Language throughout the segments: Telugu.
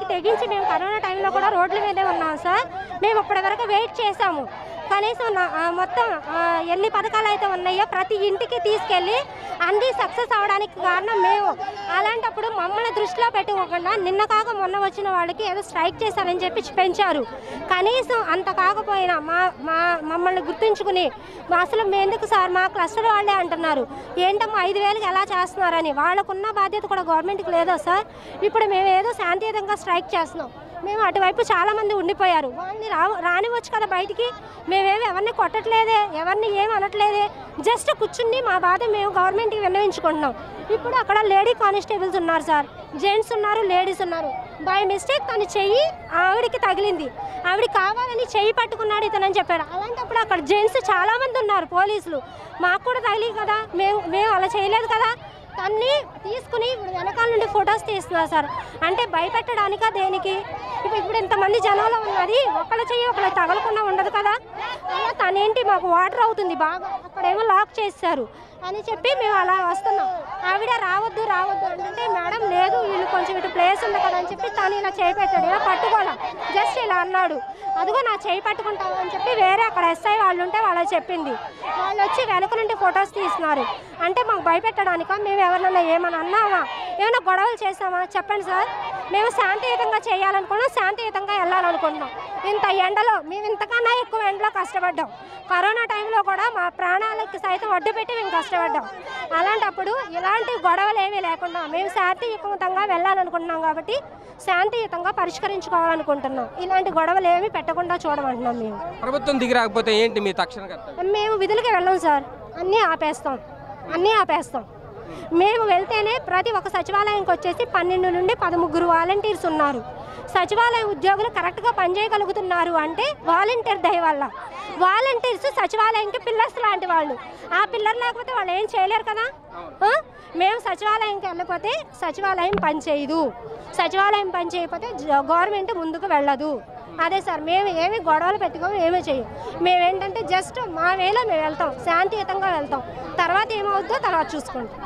తెగించి మేము కరోనా టైంలో కూడా రోడ్ల మీదే ఉన్నాం సార్ మేము ఇప్పటి వరకు వెయిట్ చేసాము కనీసం నా- ఆ, మొత్తం ఆ, ఎన్ని పథకాలు అయితే ఉన్నాయో ప్రతి ఇంటికి తీసుకెళ్ళి అన్నీ సక్సెస్ అవడానికి కారణం మేము అలాంటప్పుడు మమ్మల్ని దృష్టిలో పెట్టుకోకుండా నిన్న కాక మొన్న వచ్చిన వాళ్ళకి ఏదో స్ట్రైక్ చేశారని చెప్పి పెంచారు కనీసం అంత కాకపోయినా మా మా మమ్మల్ని గుర్తుంచుకుని మా అసలు మేము ఎందుకు సార్ మా క్లస్టర్ వాళ్ళే అంటున్నారు ఏంటమ్మా ఐదు వేలకు ఎలా చేస్తున్నారని వాళ్ళకున్న బాధ్యత కూడా గవర్నమెంట్కి లేదా సార్ ఇప్పుడు మేము ఏదో శాంతియుతంగా స్ట్రైక్ చేస్తున్నాం మేము అటువైపు చాలా మంది ఉండిపోయారు వాళ్ళని రా రానివచ్చు కదా బయటికి మేమేమి ఎవరిని కొట్టట్లేదే ఎవరిని ఏం అనట్లేదే జస్ట్ కూర్చుని మా బాధ మేము గవర్నమెంట్కి విన్నవించుకుంటున్నాం ఇప్పుడు అక్కడ లేడీ కానిస్టేబుల్స్ ఉన్నారు సార్ జెంట్స్ ఉన్నారు లేడీస్ ఉన్నారు బై మిస్టేక్ తన చెయ్యి ఆవిడకి తగిలింది ఆవిడ కావాలని చెయ్యి పట్టుకున్నాడు ఇతనని చెప్పారు అలాంటప్పుడు అక్కడ జెంట్స్ చాలా మంది ఉన్నారు పోలీసులు మాకు కూడా తగిలి కదా మేము మేము అలా చేయలేదు కదా తన్ని తీసుకుని ఇప్పుడు వెనకాల నుండి ఫొటోస్ తీస్తున్నారు సార్ అంటే భయపెట్టడానికా దేనికి ఇప్పుడు ఇప్పుడు ఇంతమంది జనంలో ఉన్నది ఒకళ్ళ చెయ్యి ఒకళ్ళ తగలకుండా ఉండదు కదా అలా తనేంటి మాకు వాటర్ అవుతుంది బాగా అక్కడేమో లాక్ చేశారు అని చెప్పి మేము అలా వస్తున్నాం ఆవిడ రావద్దు రావద్దు అంటే మేడం లేదు వీళ్ళు కొంచెం ఇటు ప్లేస్ ఉంది కదా అని చెప్పి తను ఇలా చేయి పెట్టాడు ఇలా పట్టుకోవాలా జస్ట్ ఇలా అన్నాడు అదిగో నా చేయి పట్టుకుంటావు అని చెప్పి వేరే అక్కడ ఎస్ఐ వాళ్ళు ఉంటే వాళ్ళకి చెప్పింది వాళ్ళు వచ్చి వెనక నుండి ఫొటోస్ తీస్తున్నారు అంటే మాకు భయపెట్టడానికా మేము ఎవరినైనా ఏమైనా అన్నామా ఏమైనా గొడవలు చేసామా చెప్పండి సార్ మేము శాంతియుతంగా చేయాలనుకున్నాం శాంతియుతంగా వెళ్ళాలనుకుంటున్నాం ఇంత ఎండలో మేము ఇంతకన్నా ఎక్కువ ఎండలో కష్టపడ్డాం కరోనా టైంలో కూడా మా ప్రాణాలకి సైతం అడ్డు పెట్టి మేము కష్టపడ్డాం అలాంటప్పుడు ఇలాంటి గొడవలు ఏమీ లేకుండా మేము శాంతియుతంగా వెళ్ళాలనుకుంటున్నాం కాబట్టి శాంతియుతంగా పరిష్కరించుకోవాలనుకుంటున్నాం ఇలాంటి గొడవలు ఏమీ పెట్టకుండా చూడమంటున్నాం మేము ప్రభుత్వం దిగి రాకపోతే ఏంటి మీ తక్షణ కర్తవ్యం మేము విధులకి వెళ్ళాం సార్ అన్నీ ఆపేస్తాం అన్నీ ఆపేస్తాం మేము వెళ్తేనే ప్రతి ఒక్క సచివాలయంకి వచ్చేసి పన్నెండు నుండి పదముగ్గురు వాలంటీర్స్ ఉన్నారు సచివాలయ ఉద్యోగులు కరెక్ట్గా పనిచేయగలుగుతున్నారు అంటే వాలంటీర్ దయ వల్ల వాలంటీర్స్ సచివాలయంకి పిల్లర్స్ లాంటి వాళ్ళు ఆ పిల్లర్ లేకపోతే వాళ్ళు ఏం చేయలేరు కదా ఆ? మేము సచివాలయంకి వెళ్ళకపోతే సచివాలయం పనిచేయదు సచివాలయం పని చేయకపోతే జ- గవర్నమెంట్ ముందుకు వెళ్ళదు అదే సార్ మేము ఏమి గొడవలు పెట్టుకోము ఏమీ చేయం మేము ఏంటంటే జస్ట్ మా వేలో మేము వెళ్తాం శాంతియుతంగా వెళ్తాం తర్వాత ఏమవుద్దో తర్వాత చూసుకుంటాం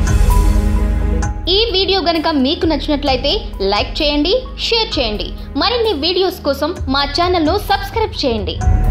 ఈ వీడియో గనుక మీకు నచ్చినట్లయితే లైక్ చేయండి షేర్ చేయండి మరిన్ని వీడియోస్ కోసం మా ఛానల్ను సబ్స్క్రైబ్ చేయండి